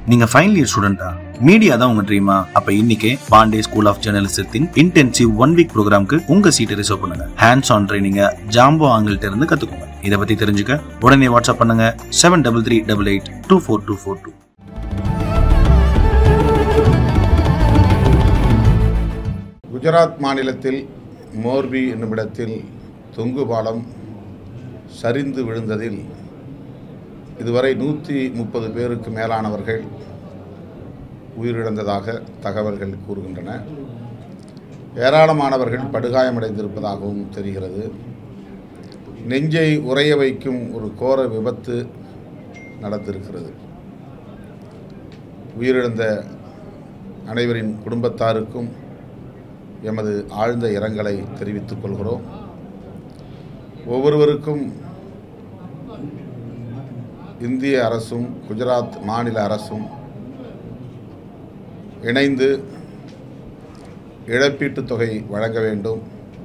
நீங்க final year ஸ்டூடெண்டா media தான் உங்க ட்ரீமா அப்ப இன்னைக்கே பாண்டே ஸ்கூல் ஆஃப் ஜேர்னலிசத்தின் இன்டென்சிவ் ஒன் வீக் ப்ரோக்ராம்க்கு உங்க சீட்டை ரிசர்வ் பண்ணுங்க ஹேண்ட்ஸ் ஆன் ட்ரைனிங்க ஜாம்போ ஆங்கிள்ட்ட இருந்து கத்துக்கோங்க இதை பத்தி தெரிஞ்சுக்க உடனே வாட்ஸ்அப் பண்ணுங்க seven double three double eight two four two four two Gujarat மாநிலத்தில் மோர்பி என்னுமிடத்தில் தொங்கு பாலம் சரிந்து விழுந்ததில் இதுவரை நூற்றி முப்பது பேருக்கு மேலானவர்கள் உயிரிழந்ததாக தகவல்கள் கூறுகின்றன ஏராளமானவர்கள் படுகாயமடைந்திருப்பதாகவும் தெரிகிறது நெஞ்சை உறைய வைக்கும் ஒரு கோர விபத்து நடந்திருக்கிறது உயிரிழந்த அனைவரின் குடும்பத்தாருக்கும் எமது ஆழ்ந்த இரங்கலை தெரிவித்துக் கொள்கிறோம் ஒவ்வொருவருக்கும் இந்திய அரசும் குஜராத் மாநில அரசும் இணைந்து இழப்பீட்டுத் தொகை வழங்க வேண்டும்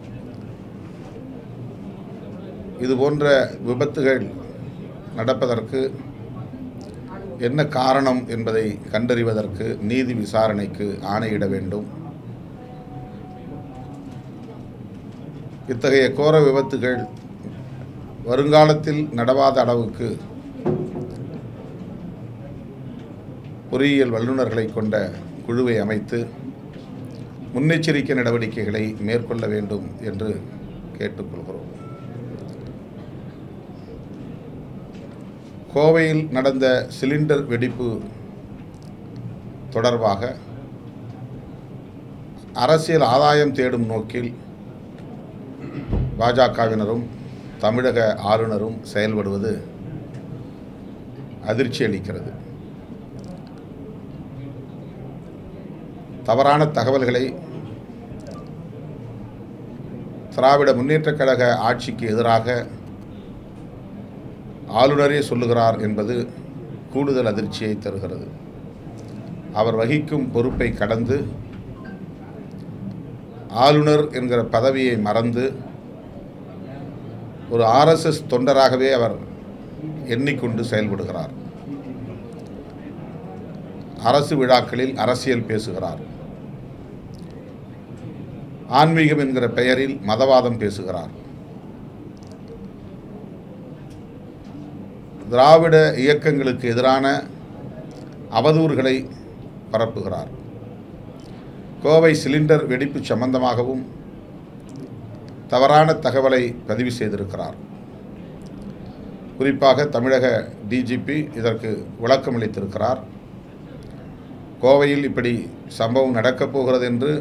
இது போன்ற விபத்துகள் நடப்பதற்கு என்ன காரணம் என்பதை கண்டறிவதற்கு நீதி விசாரணைக்கு ஆணையிட வேண்டும் இத்தகைய கோர விபத்துகள் வருங்காலத்தில் நடவாத அளவுக்கு பொறியியல் வல்லுநர்களை கொண்ட குழுவை அமைத்து முன்னெச்சரிக்கை நடவடிக்கைகளை மேற்கொள்ள வேண்டும் என்று கேட்டுக்கொள்கிறோம் கோவையில் நடந்த சிலிண்டர் வெடிப்பு தொடர்பாக அரசியல் ஆதாயம் தேடும் நோக்கில் பாஜகவினரும் தமிழக ஆளுநரும் செயல்படுவது அதிர்ச்சி அளிக்கிறது தவறான தகவல்களை திராவிட முன்னேற்றக் கழக ஆட்சிக்கு எதிராக ஆளுநரே சொல்லுகிறார் என்பது கூடுதல் அதிர்ச்சியை தருகிறது அவர் வகிக்கும் பொறுப்பை கடந்து ஆளுநர் என்கிற பதவியை மறந்து ஒரு ஆர்எஸ்எஸ் தொண்டராகவே அவர் எண்ணிக்கொண்டு செயல்படுகிறார் அரசு விழாக்களில் அரசியல் பேசுகிறார் ஆன்மீகம் என்கிற பெயரில் மதவாதம் பேசுகிறார் திராவிட இயக்கங்களுக்கு எதிரான அவதூறுகளை பரப்புகிறார் கோவை சிலிண்டர் வெடிப்பு சம்பந்தமாகவும் தவறான தகவலை பதிவு செய்திருக்கிறார் குறிப்பாக தமிழக டிஜிபி இதற்கு விளக்கம் அளித்திருக்கிறார் கோவையில் இப்படி சம்பவம் நடக்கப் போகிறது என்று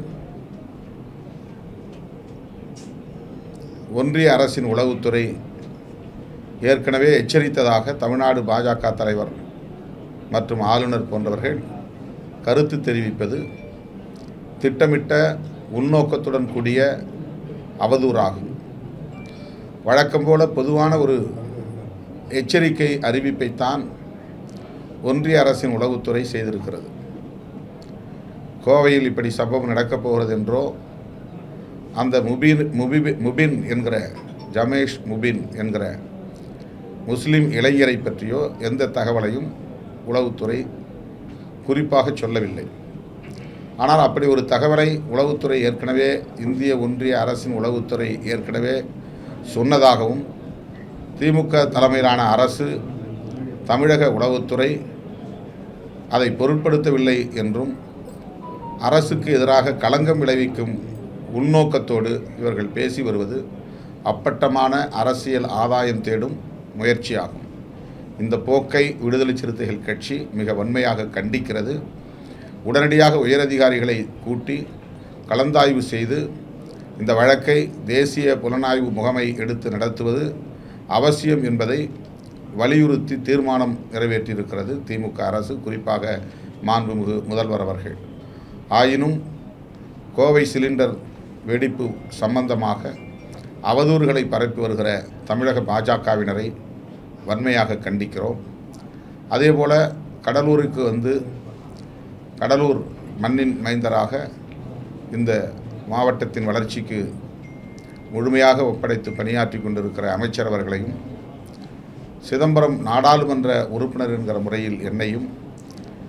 ஒன்றிய அரசின் உளவுத்துறை ஏற்கனவே எச்சரித்ததாக தமிழ்நாடு பாஜக தலைவர் மற்றும் ஆளுநர் போன்றவர்கள் கருத்து தெரிவிப்பது திட்டமிட்ட உள்நோக்கத்துடன் கூடிய அவதூறாகும் வழக்கம் போல பொதுவான ஒரு எச்சரிக்கை அறிவிப்பைத்தான் ஒன்றிய அரசின் உளவுத்துறை செய்திருக்கிறது கோவையில் இப்படி சம்பவம் நடக்கப் போகிறது என்றோ அந்த முபீன் முபிபி முபின் என்கிற ஜமேஷ் முபின் என்கிற முஸ்லிம் இளைஞரை பற்றியோ எந்த தகவலையும் உளவுத்துறை குறிப்பாக சொல்லவில்லை ஆனால் அப்படி ஒரு தகவலை உளவுத்துறை ஏற்கனவே இந்திய ஒன்றிய அரசின் உளவுத்துறை ஏற்கனவே சொன்னதாகவும் திமுக தலைமையிலான அரசு தமிழக உளவுத்துறை அதை பொருட்படுத்தவில்லை என்றும் அரசுக்கு எதிராக களங்கம் விளைவிக்கும் உள்நோக்கத்தோடு இவர்கள் பேசி வருவது அப்பட்டமான அரசியல் ஆதாயம் தேடும் முயற்சியாகும் இந்த போக்கை விடுதலை சிறுத்தைகள் கட்சி மிக வன்மையாக கண்டிக்கிறது உடனடியாக உயரதிகாரிகளை கூட்டி கலந்தாய்வு செய்து இந்த வழக்கை தேசிய புலனாய்வு முகமை எடுத்து நடத்துவது அவசியம் என்பதை வலியுறுத்தி தீர்மானம் நிறைவேற்றியிருக்கிறது திமுக அரசு குறிப்பாக மாண்புமிகு முதல்வர் அவர்கள் ஆயினும் கோவை சிலிண்டர் வெடிப்பு சம்பந்தமாக அவதூறுகளை பரப்பி வருகிற தமிழக பாஜகவினரை வன்மையாக கண்டிக்கிறோம் அதேபோல கடலூருக்கு வந்து கடலூர் மண்ணின் மைந்தராக இந்த மாவட்டத்தின் வளர்ச்சிக்கு முழுமையாக ஒப்படைத்து பணியாற்றி கொண்டிருக்கிற அமைச்சர் அவர்களையும் சிதம்பரம் நாடாளுமன்ற உறுப்பினர் என்கிற முறையில் என்னையும்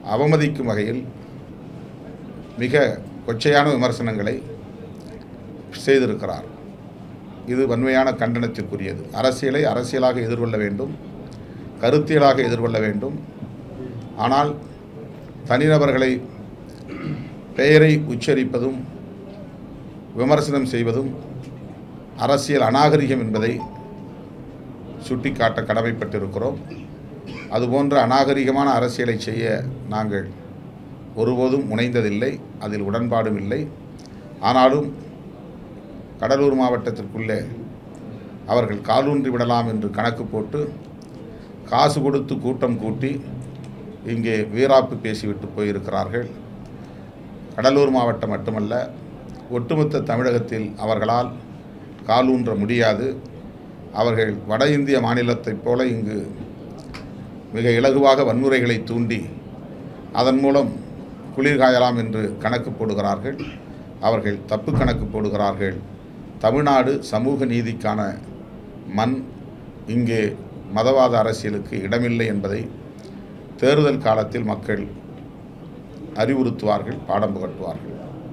அவமதிக்கும் வகையில் மிக கொச்சையான விமர்சனங்களை செய்திருக்கிறார் இது வன்மையான கண்டனத்திற்குரியது அரசியலை அரசியலாக எதிர்கொள்ள வேண்டும் கருத்தியலாக எதிர்கொள்ள வேண்டும் ஆனால் தனிநபர்களை பெயரை உச்சரிப்பதும் விமர்சனம் செய்வதும் அரசியல் அநாகரிகம் என்பதை சுட்டிக்காட்ட கடமைப்பட்டிருக்கிறோம் அதுபோன்ற அநாகரிகமான அரசியலை செய்ய நாங்கள் ஒருபோதும் முனைந்ததில்லை அதில் உடன்பாடும் இல்லை ஆனாலும் கடலூர் மாவட்டத்திற்குள்ளே அவர்கள் காலூன்றி விடலாம் என்று கணக்கு போட்டு காசு கொடுத்து கூட்டம் கூட்டி இங்கே வீராப்பு பேசிவிட்டு போயிருக்கிறார்கள் கடலூர் மாவட்டம் மட்டுமல்ல ஒட்டுமொத்த தமிழகத்தில் அவர்களால் காலூன்ற முடியாது அவர்கள் வட இந்திய மாநிலத்தைப் போல இங்கு மிக இலகுவாக வன்முறைகளை தூண்டி அதன் மூலம் குளிர் காயலாம் என்று கணக்கு போடுகிறார்கள் அவர்கள் தப்பு கணக்கு போடுகிறார்கள் தமிழ்நாடு சமூக நீதிக்கான மண் இங்கே மதவாத அரசியலுக்கு இடமில்லை என்பதை தேர்தல் காலத்தில் மக்கள் அறிவுறுத்துவார்கள் பாடம் புகட்டுவார்கள்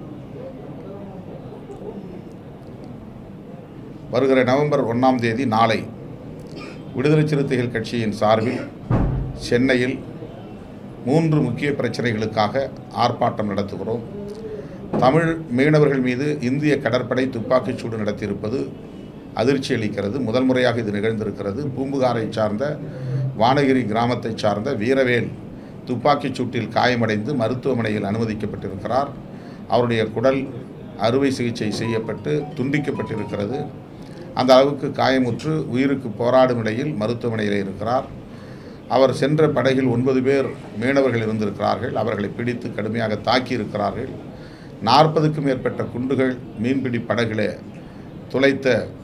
வருகிற நவம்பர் ஒன்றாம் தேதி நாளை விடுதலை சிறுத்தைகள் கட்சியின் சார்பில் சென்னையில் மூன்று முக்கிய பிரச்சனைகளுக்காக ஆர்ப்பாட்டம் நடத்துகிறோம் தமிழ் மீனவர்கள் மீது இந்திய கடற்படை துப்பாக்கிச் சூடு நடத்தியிருப்பது அதிர்ச்சி அளிக்கிறது முதல் முறையாக இது நிகழ்ந்திருக்கிறது பூம்புகாரை சார்ந்த வானகிரி கிராமத்தைச் சார்ந்த வீரவேல் துப்பாக்கிச் சூட்டில் காயமடைந்து மருத்துவமனையில் அனுமதிக்கப்பட்டிருக்கிறார் அவருடைய குடல் அறுவை சிகிச்சை செய்யப்பட்டு துண்டிக்கப்பட்டிருக்கிறது அந்த அளவுக்கு காயமுற்று உயிருக்கு போராடும் நிலையில் மருத்துவமனையில் இருக்கிறார் அவர் சென்ற படகில் ஒன்பது பேர் மீனவர்கள் இருந்திருக்கிறார்கள் அவர்களை பிடித்து கடுமையாக தாக்கி இருக்கிறார்கள் நாற்பதுக்கும் மேற்பட்ட குண்டுகள் மீன்பிடி படகிலே துளைத்த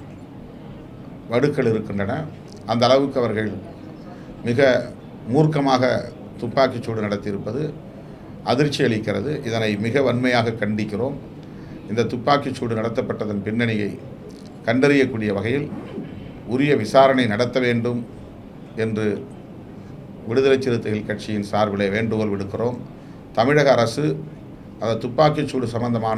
வடுக்கள் இருக்கின்றன அந்த அளவுக்கு அவர்கள் மிக மூர்க்கமாக துப்பாக்கிச்சூடு நடத்தியிருப்பது அதிர்ச்சி அளிக்கிறது இதனை மிக வன்மையாக கண்டிக்கிறோம் இந்த துப்பாக்கிச்சூடு நடத்தப்பட்டதன் பின்னணியை கண்டறியக்கூடிய வகையில் உரிய விசாரணை நடத்த வேண்டும் என்று விடுதலை சிறுத்தைகள் கட்சியின் சார்பிலே வேண்டுகோள் விடுக்கிறோம் தமிழக அரசு அந்த துப்பாக்கிச்சூடு சம்பந்தமான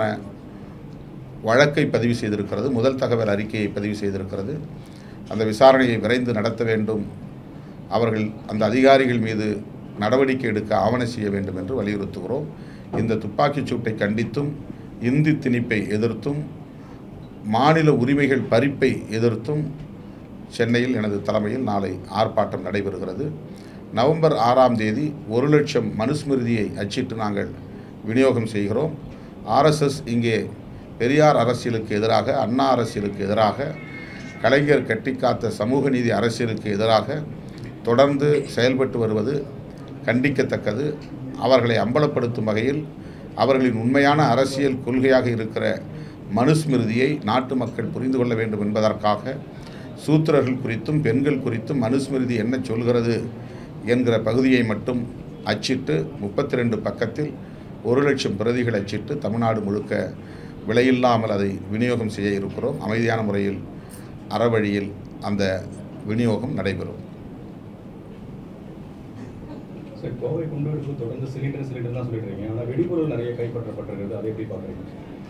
வழக்கை பதிவு செய்திருக்கிறது முதல் தகவல் அறிக்கையை பதிவு செய்திருக்கிறது அந்த விசாரணையை விரைந்து நடத்த வேண்டும் அவர்கள் அந்த அதிகாரிகள் மீது நடவடிக்கை எடுக்க ஆவண செய்ய வேண்டும் என்று வலியுறுத்துகிறோம் இந்த துப்பாக்கிச் சூட்டை கண்டித்தும் இந்தி திணிப்பை எதிர்த்தும் மாநில உரிமைகள் பறிப்பை எதிர்த்தும் சென்னையில் எனது தலைமையில் நாளை ஆர்ப்பாட்டம் நடைபெறுகிறது நவம்பர் ஆறாம் தேதி ஒரு லட்சம் மனுஸ்மிருதியை அச்சிட்டு நாங்கள் விநியோகம் செய்கிறோம் ஆர்எஸ்எஸ் இங்கே பெரியார் அரசியலுக்கு எதிராக அண்ணா அரசியலுக்கு எதிராக கலைஞர் கட்டிக்காத்த சமூக நீதி அரசியலுக்கு எதிராக தொடர்ந்து செயல்பட்டு வருவது கண்டிக்கத்தக்கது அவர்களை அம்பலப்படுத்தும் வகையில் அவர்களின் உண்மையான அரசியல் கொள்கையாக இருக்கிற மனுஸ்மிருதியை நாட்டு மக்கள் புரிந்து கொள்ள வேண்டும் என்பதற்காக சூத்திரர்கள் குறித்தும் பெண்கள் குறித்தும் மனுஸ்மிருதி என்ன சொல்கிறது என்கிற பகுதியை மட்டும் அச்சிட்டு முப்பத்தி ரெண்டு பக்கத்தில் ஒரு லட்சம் பிரதிகள் அச்சிட்டு தமிழ்நாடு முழுக்க விலையில்லாமல் அதை விநியோகம் செய்ய இருக்கிறோம் அமைதியான முறையில் அறவழியில் அந்த விநியோகம் நடைபெறும் சார் கோவை குண்டுவெடிப்பு தொடர்ந்து சிலிண்டர் சிலிண்டர் தான் சொல்லிட்டு இருக்கீங்க ஆனால் வெடிபொருள் நிறைய கைப்பற்றப்பட்டிருக்கிறது அதை எப்படி பார்க்குறீங்க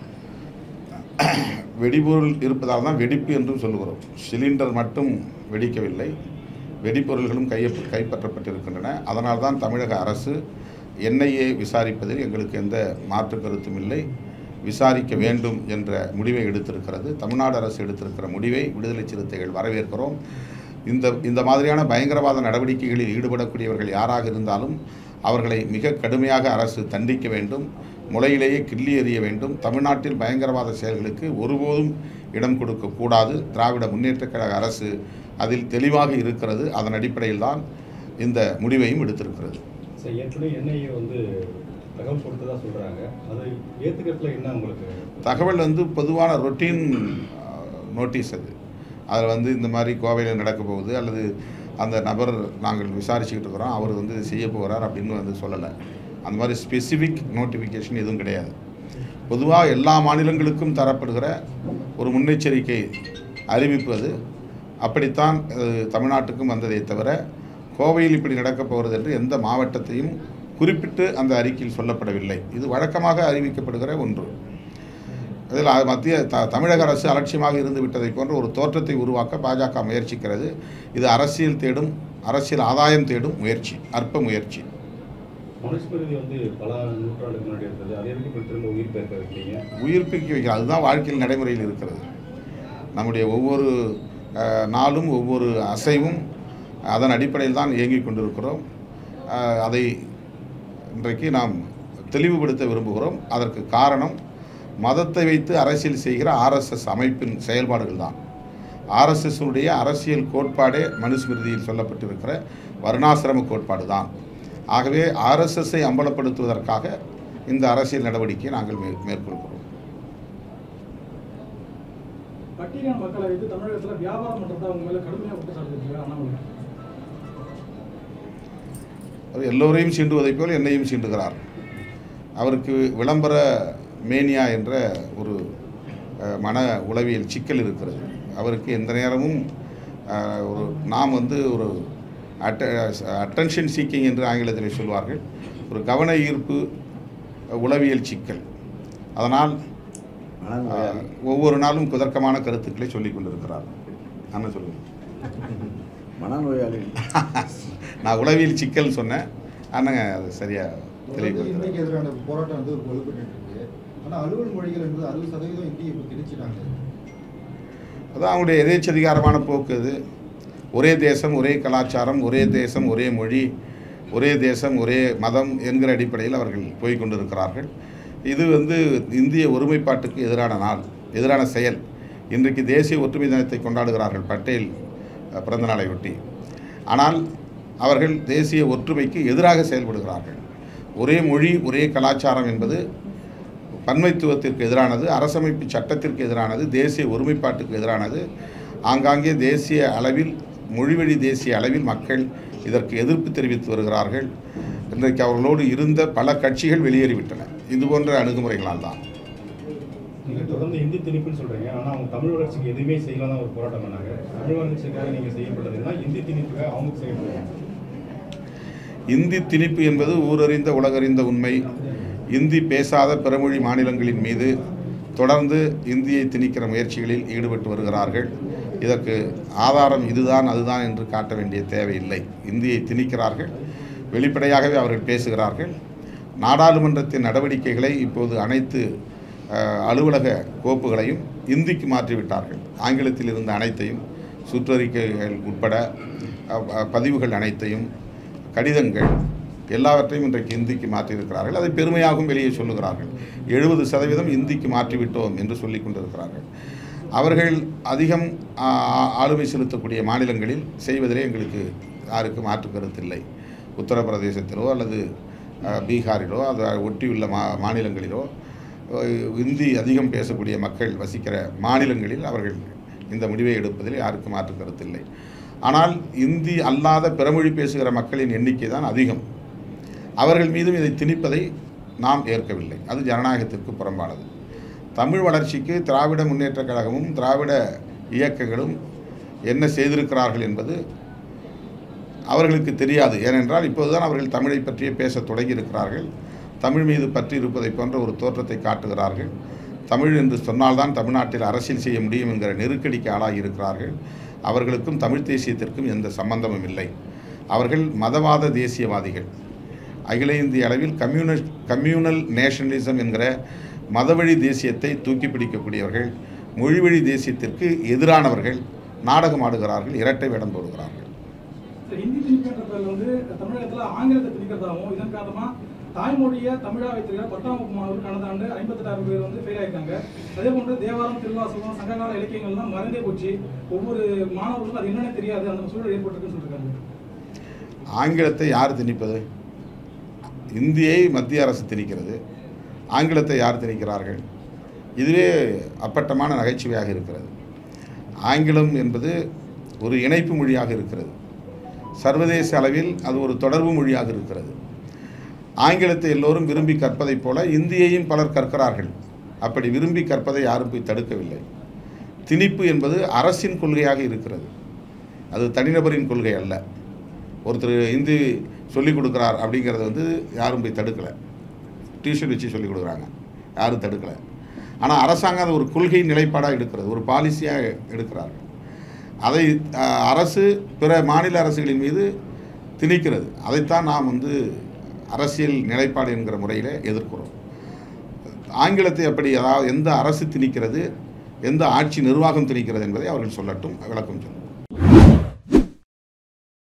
வெடிபொருள் இருப்பதால் தான் வெடிப்பு என்றும் சொல்லுகிறோம் சிலிண்டர் மட்டும் வெடிக்கவில்லை வெடிப்பொருள்களும் கைய கைப்பற்றப்பட்டிருக்கின்றன அதனால் தான் தமிழக அரசு என்ஐஏ விசாரிப்பதில் எங்களுக்கு எந்த மாற்று கருத்தும் இல்லை விசாரிக்க வேண்டும் என்ற முடிவை எடுத்திருக்கிறது தமிழ்நாடு அரசு எடுத்திருக்கிற முடிவை விடுதலை சிறுத்தைகள் வரவேற்கிறோம் இந்த இந்த மாதிரியான பயங்கரவாத நடவடிக்கைகளில் ஈடுபடக்கூடியவர்கள் யாராக இருந்தாலும் அவர்களை மிக கடுமையாக அரசு தண்டிக்க வேண்டும் முளையிலேயே கிள்ளி எறிய வேண்டும் தமிழ்நாட்டில் பயங்கரவாத செயல்களுக்கு ஒருபோதும் இடம் கொடுக்கக்கூடாது திராவிட முன்னேற்றக் கழக அரசு அதில் தெளிவாக இருக்கிறது அதன் அடிப்படையில் தான் இந்த முடிவையும் எடுத்திருக்கிறது சார் ஏற்கனவே என்ஐஏ வந்து தகவல் கொடுத்ததா சொல்கிறாங்க அதை ஏற்றுக்கிறதுல என்ன உங்களுக்கு தகவல் வந்து பொதுவான ரொட்டீன் நோட்டீஸ் அது அதில் வந்து இந்த மாதிரி கோவையில் நடக்க போகுது அல்லது அந்த நபர் நாங்கள் விசாரிச்சுக்கிட்டு இருக்கிறோம் அவர் வந்து இது செய்ய போகிறார் அப்படின்னு வந்து சொல்லலை அந்த மாதிரி ஸ்பெசிஃபிக் நோட்டிஃபிகேஷன் எதுவும் கிடையாது பொதுவாக எல்லா மாநிலங்களுக்கும் தரப்படுகிற ஒரு முன்னெச்சரிக்கை அறிவிப்பு அது அப்படித்தான் அது தமிழ்நாட்டுக்கும் வந்ததே தவிர கோவையில் இப்படி நடக்கப் போகிறது என்று எந்த மாவட்டத்தையும் குறிப்பிட்டு அந்த அறிக்கையில் சொல்லப்படவில்லை இது வழக்கமாக அறிவிக்கப்படுகிற ஒன்று அதில் அ- மத்திய த தமிழக அரசு அலட்சியமாக இருந்து விட்டதை போன்ற ஒரு தோற்றத்தை உருவாக்க பாஜக முயற்சிக்கிறது இது அரசியல் தேடும் அரசியல் ஆதாயம் தேடும் முயற்சி அற்ப முயற்சி மனுஸ்மிருதி வந்து பல நூற்றாண்டுக்கு முன்னாடி இருந்தது அதை எதுக்கு இப்ப திரும்ப உயிர் பெயர்க்க வைக்கிறீங்க உயிர்ப்பிக்க வைக்கிறது அதுதான் வாழ்க்கையில் நடைமுறையில் இருக்கிறது நம்முடைய ஒவ்வொரு அஹ், நாளும் ஒவ்வொரு அசைவும் அதன் அடிப்படையில் தான் இயங்கிக் கொண்டிருக்கிறோம் அஹ், அதை இன்றைக்கு நாம் தெளிவுபடுத்த விரும்புகிறோம் அதற்கு காரணம் மதத்தை வைத்து அரசியல் செய்கிற ஆர்எஸ்எஸ் அமைப்பின் செயல்பாடுகள் தான் ஆர்எஸ்எஸ்னுடைய அரசியல் கோட்பாடே மனுஸ்மிருதியில் சொல்லப்பட்டிருக்கிற வர்ணாசிரம கோட்பாடு தான் ஆகவே ஆர்எஸ்எஸ்ஸை அம்பலப்படுத்துவதற்காக இந்த அரசியல் நடவடிக்கையை நாங்கள் மே மேற்கொள்கிறோம் பட்டியலின மக்களை வைத்து தமிழகத்துல வியாபாரம் பண்றதா அவங்க மேல கடுமையா குற்றச்சாட்டு இருக்கு அண்ணாமலை அவர் எல்லோரையும் சீண்டுவதைப் போல் என்னையும் சீண்டுகிறார் அவருக்கு விளம்பர மேனியா என்ற ஒரு அஹ், மன உளவியல் சிக்கல் இருக்கிறது அவருக்கு எந்த நேரமும் அஹ், ஒரு நாம் வந்து ஒரு அட்ட அட்டென்ஷன் சீக்கிங் என்று ஆங்கிலத்தில் சொல்வார்கள் ஒரு கவன ஈர்ப்பு அஹ், உளவியல் சிக்கல் அதனால் அஹ், ஒவ்வொரு நாளும் குதர்க்கமான கருத்துக்களை சொல்லிக் கொண்டிருக்கிறார் என்ன சொல்லுங்கள் மனநோயாளிகள் நான் உளவியல் சிக்கல் சொன்னேன் அண்ணங்க அது சரியாக இந்திக்கு தெளிவுபடுத்துகிறேன் எதிரான போராட்டம் வந்து வலுப்பட்டு இருக்கு ஆனா அலுவல் மொழிகள் என்பது அறுபது சதவீதம் இந்தியை இப்போ திணிச்சிட்டாங்க அதான் அவங்களுடைய எதேச்சதிகாரமான போக்கு இது ஒரே தேசம் ஒரே கலாச்சாரம் ஒரே தேசம் ஒரே மொழி ஒரே தேசம் ஒரே மதம் என்கிற அடிப்படையில் அவர்கள் போய் கொண்டிருக்கிறார்கள் இது வந்து இந்திய ஒருமைப்பாட்டுக்கு எதிரான நாள் எதிரான செயல் இன்றைக்கு தேசிய ஒற்றுமை தினத்தை கொண்டாடுகிறார்கள் பட்டேல் அஹ், பிறந்த நாளை ஒட்டி ஆனால் அவர்கள் தேசிய ஒற்றுமைக்கு எதிராக செயல்படுகிறார்கள் ஒரே மொழி ஒரே கலாச்சாரம் என்பது பன்மைத்துவத்திற்கு எதிரானது அரசமைப்பு சட்டத்திற்கு எதிரானது தேசிய ஒருமைப்பாட்டுக்கு எதிரானது ஆங்காங்கே தேசிய அளவில் மொழிவழி தேசிய அளவில் மக்கள் இதற்கு எதிர்ப்பு தெரிவித்து வருகிறார்கள் இன்றைக்கு அவர்களோடு இருந்த பல கட்சிகள் வெளியேறிவிட்டன இது போன்ற அணுகுமுறைகளால் தான் நீங்க தொடர்ந்து இந்தி திணிப்புன்னு சொல்றீங்க ஆனா அவங்க தமிழ் வளர்ச்சிக்கு எதுவுமே செய்யலாம் தான் ஒரு போராட்டம் பண்ணாங்க தமிழ் வளர்ச்சிக்காக நீங்க செய்யப்பட்டதுன்னா இந்தி திணிப்புக்காக அவங்க செய்யப்படுவாங்க இந்தி திணிப்பு என்பது ஊரறிந்த உலகறிந்த உண்மை இந்தி பேசாத பிறமொழி மாநிலங்களின் மீது தொடர்ந்து இந்தியை திணிக்கிற முயற்சிகளில் ஈடுபட்டு வருகிறார்கள் இதற்கு ஆதாரம் இதுதான் அதுதான் என்று காட்ட வேண்டிய தேவையில்லை இந்தியை திணிக்கிறார்கள் வெளிப்படையாகவே அவர்கள் பேசுகிறார்கள் நாடாளுமன்றத்தின் நடவடிக்கைகளை இப்போது அனைத்து அஹ், அலுவலக கோப்புகளையும் இந்திக்கு மாற்றிவிட்டார்கள் ஆங்கிலத்தில் இருந்த அனைத்தையும் சுற்றறிக்கைகள் உட்பட அஹ், அஹ், பதிவுகள் அனைத்தையும் கடிதங்கள் எல்லாவற்றையும் இன்றைக்கு இந்திக்கு மாற்றியிருக்கிறார்கள் அதை பெருமையாகவும் வெளியே சொல்லுகிறார்கள் எழுபது சதவீதம் இந்திக்கு மாற்றிவிட்டோம் என்று சொல்லிக் கொண்டிருக்கிறார்கள் அவர்கள் அதிகம் ஆ, ஆ- ஆளுமை செலுத்தக்கூடிய மாநிலங்களில் செய்வதிலே எங்களுக்கு யாருக்கு மாற்று கருத்தில்லை உத்தரப்பிரதேசத்திலோ அல்லது அ, பீகாரிலோ அது ஒட்டியுள்ள மா மாநிலங்களிலோ அ, இந்தி அதிகம் பேசக்கூடிய மக்கள் வசிக்கிற மாநிலங்களில் அவர்கள் இந்த முடிவை எடுப்பதில் யாருக்கு மாற்று கருத்தில்லை ஆனால் இந்தி அல்லாத பிறமொழி பேசுகிற மக்களின் எண்ணிக்கை தான் அதிகம் அவர்கள் மீதும் இதை திணிப்பதை நாம் ஏற்கவில்லை அது ஜனநாயகத்திற்கு புறம்பானது தமிழ் வளர்ச்சிக்கு திராவிட முன்னேற்றக் கழகமும் திராவிட இயக்கங்களும் என்ன செய்திருக்கிறார்கள் என்பது அவர்களுக்கு தெரியாது ஏனென்றால் இப்போதுதான் அவர்கள் தமிழை பற்றியே பேசத் தொடங்கியிருக்கிறார்கள் தமிழ் மீது பற்றி இருப்பதை போன்ற ஒரு தோற்றத்தை காட்டுகிறார்கள் தமிழ் என்று சொன்னால்தான் தமிழ்நாட்டில் அரசியல் செய்ய முடியும் என்கிற நெருக்கடிக்கு ஆளாகி இருக்கிறார்கள் அவர்களுக்கும் தமிழ் தேசியத்திற்கும் எந்த சம்பந்தமும் இல்லை அவர்கள் மதவாத தேசியவாதிகள் அகில இந்திய அளவில் கம்யூனிஸ்ட் கம்யூனல் நேஷனலிசம் என்கிற மதவழி தேசியத்தை தூக்கி பிடிக்கக்கூடியவர்கள் மொழிவழி தேசியத்திற்கு எதிரானவர்கள் நாடகம் ஆடுகிறார்கள் இரட்டை வேடம் போடுகிறார்கள் இந்த ஹிந்தி திணிப்புன்ற பேர்ல வந்து தமிழகத்துல ஆங்கிலத்தை திணிக்கிறதாகவும் இதன் காரணமா தாய்மொழியை தமிழா வைத்திருக்கிற பத்தாம் வகுப்பு மாணவர்கள் கடந்த ஆண்டு ஐம்பத்தெட்டாயிரம் பேர் வந்து ஃபெயில் ஆயிருக்காங்க அதே போன்று தேவாரம் திருவாசகம் சங்ககால இலக்கியங்கள்லாம் மறந்தே போச்சு ஒவ்வொரு மாணவர்களுக்கும் அது என்னன்னு தெரியாது அந்த சூழல் ஏற்பட்டிருக்குன்னு சொல்லியிருக்காங்க ஆங்கிலத்தை யார் திணிப்பது இந்தியை மத்திய அரசு திணிக்கிறது ஆங்கிலத்தை யார் திணிக்கிறார்கள் இதுவே அப்பட்டமான நகைச்சுவையாக இருக்கிறது ஆங்கிலம் என்பது ஒரு இணைப்பு மொழியாக இருக்கிறது சர்வதேச அளவில் அது ஒரு தொடர்பு மொழியாக இருக்கிறது ஆங்கிலத்தை எல்லோரும் விரும்பி கற்பதைப் போல இந்தியையும் பலர் கற்கிறார்கள் அப்படி விரும்பி கற்பதை யாரும் போய் தடுக்கவில்லை திணிப்பு என்பது அரசின் கொள்கையாக இருக்கிறது அது தனிநபரின் கொள்கை அல்ல ஒருத்தர் இந்தி சொல்லிக் கொடுக்குறார் அப்படிங்கிறது வந்து யாரும் போய் தடுக்கலை டியூஷன் வச்சு சொல்லிக் கொடுக்குறாங்க யாரும் தடுக்கலை ஆனால் அரசாங்கம் அதை ஒரு கொள்கை நிலைப்பாடாக எடுக்கிறது ஒரு பாலிசியாக எடுக்கிறார்கள் அதை அஹ், அரசு பிற மாநில அரசுகளின் மீது திணிக்கிறது அதைத்தான் நாம் வந்து அரசியல் நிலைப்பாடு என்கிற முறையில் எதிர்க்கிறோம் ஆங்கிலத்தை அப்படி அதாவது எந்த அரசு திணிக்கிறது எந்த ஆட்சி நிர்வாகம் திணிக்கிறது என்பதை அவர்கள் சொல்லட்டும் விளக்கம் சொல்லும்